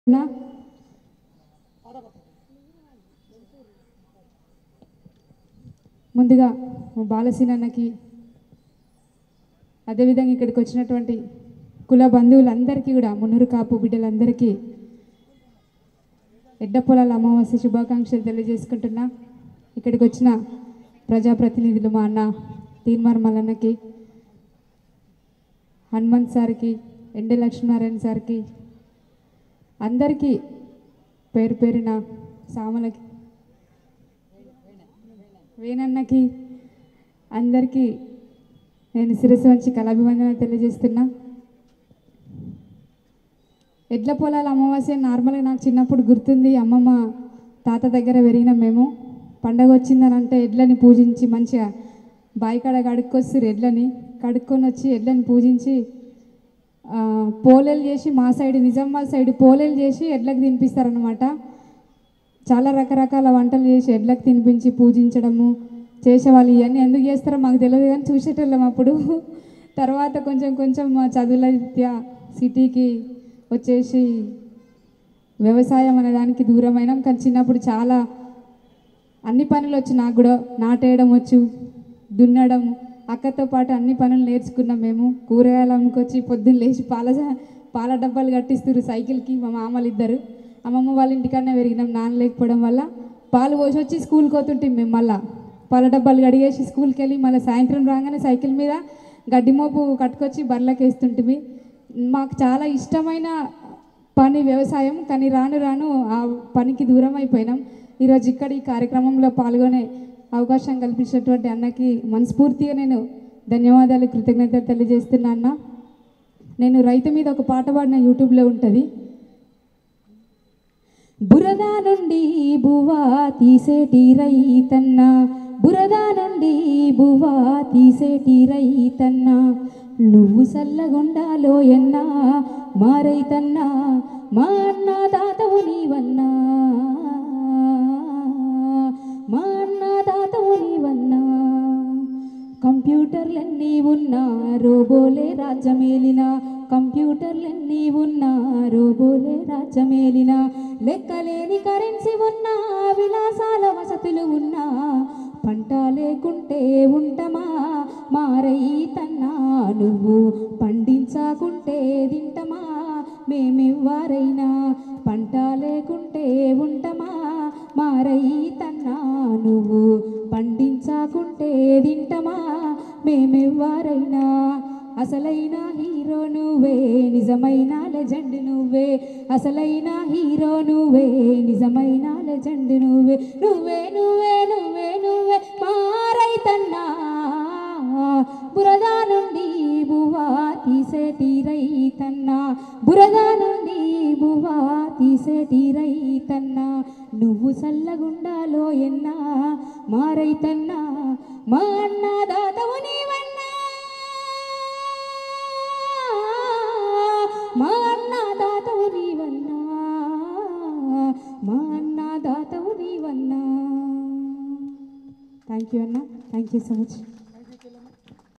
అన్నా ముందుగా మా బాలసీన అన్నకి అదేవిధంగా ఇక్కడికి వచ్చినటువంటి కుల బంధువులందరికీ కూడా మున్నూరు కాపు బిడ్డలందరికీ ఎడ్డ పొలాల అమావాస్య శుభాకాంక్షలు తెలియజేసుకుంటున్నా ఇక్కడికి వచ్చిన ప్రజాప్రతినిధులు మా అన్న తీర్మార్ మల్లన్నకి హనుమంత్ సార్కి ఎండి లక్ష్మీనారాయణ సార్కి అందరికీ పేరు పేరున సామలకి వేణన్నకి అందరికీ నేను శిరస్సు వంచి కళాభివందన తెలియజేస్తున్నా ఎడ్ల పొలాల అమావాస్య నార్మల్గా నాకు చిన్నప్పుడు గుర్తుంది అమ్మమ్మ తాత దగ్గర పెరిగినాం మేము పండగ వచ్చిందని అంటే ఎడ్లని పూజించి మంచిగా బాయికాడ కడుక్కొస్తారు ఎడ్లని కడుక్కొని వచ్చి ఎడ్లని పూజించి ఆ, పోలేలు చేసి మా సైడ్ నిజామాబాద్ సైడ్ పోలేలు చేసి ఎడ్లకు తినిపిస్తారనమాట చాలా రకరకాల వంటలు చేసి ఎడ్లకు తినిపించి పూజించడము చేసేవాళ్ళు ఇవన్నీ ఎందుకు చేస్తారో మాకు తెలియదు కానీ చూసేటోళ్ళం అప్పుడు తర్వాత కొంచెం కొంచెం మా చదువుల రీత్యా సిటీకి వచ్చేసి వ్యవసాయం అనే దానికి దూరమైనాం కానీ చిన్నప్పుడు చాలా అన్ని పనులు వచ్చు నాకు కూడా నాటేయడం వచ్చు దున్నడం అక్కతో పాటు అన్ని పనులు నేర్చుకున్నాం మేము కూరగాయలు అమ్ముకొచ్చి పొద్దున్న లేచి పాల పాల డబ్బాలు కట్టిస్తారు సైకిల్కి మా మామలు ఇద్దరు అమ్మమ్మ వాళ్ళ ఇంటికన్నా పెరిగినాం నాన్న లేకపోవడం వల్ల పాలు పోసి వచ్చి స్కూల్కి పోతుంటాం మేము మళ్ళా పాల డబ్బాలు కడిగేసి స్కూల్కి వెళ్ళి మళ్ళీ సాయంత్రం రాగానే సైకిల్ మీద గడ్డి మోపు కట్టుకొచ్చి బర్రెలకు వేస్తుంటిమి మాకు చాలా ఇష్టమైన పని వ్యవసాయం కానీ రాను రాను ఆ పనికి దూరం అయిపోయినాం ఈరోజు ఇక్కడ ఈ కార్యక్రమంలో పాల్గొనే అవకాశం కల్పించినటువంటి అన్నకి మనస్ఫూర్తిగా నేను ధన్యవాదాలు కృతజ్ఞతలు తెలియజేస్తున్నా అన్న నేను రైతు మీద ఒక పాట పాడిన యూట్యూబ్లో ఉంటుంది బురద నుండి బువా తీసేటి రైతన్న బురద నుండి బువా తీసేటి రైతన్న నువ్వు సల్లగుండాలో ఎన్నా మా రైతన్నా మా అన్న తాతవు నీవన్నా మా అన్న తాతవు నీవన్నా కంప్యూటర్లన్నీ ఉన్నా రోబోలే రాజ్యమేలిన కంప్యూటర్లన్నీ ఉన్నా రోబోలే రాజ్యమేలిన లెక్కలేని కరెన్సీ ఉన్నా విలాసాల వసతులు ఉన్నా పంట లేకుంటే ఉంటమా మారైతన్నా నువ్వు పండించకుంటే తింటమా మేమెవ్వారైనా పంట లేకుంటే ఉంటమా మారైతన్నా నువ్వు పండించకుంటే తింటమా మేమెవ్వారైనా అసలైన హీరో నువ్వే నిజమైన లెజెండ్ నువ్వే అసలైన హీరో నువ్వే నిజమైన లెజెండ్ నువ్వే నువ్వే నువ్వే నువ్వే నువ్వే మారైతన్నా బురద నుండి బువా తీసేటి రైతన్నా బురద నుండి బువా తీసేటి రైతన్నా నువ్వు సల్లగుండాలో ఎన్నా మా రైతన్నా మా అన్న దాతవు నీవన్నా మా అన్న దాతవు నీవన్నా మా అన్న దాతవు నీవన్నా థ్యాంక్ యూ అన్న థ్యాంక్ యూ సో మచ్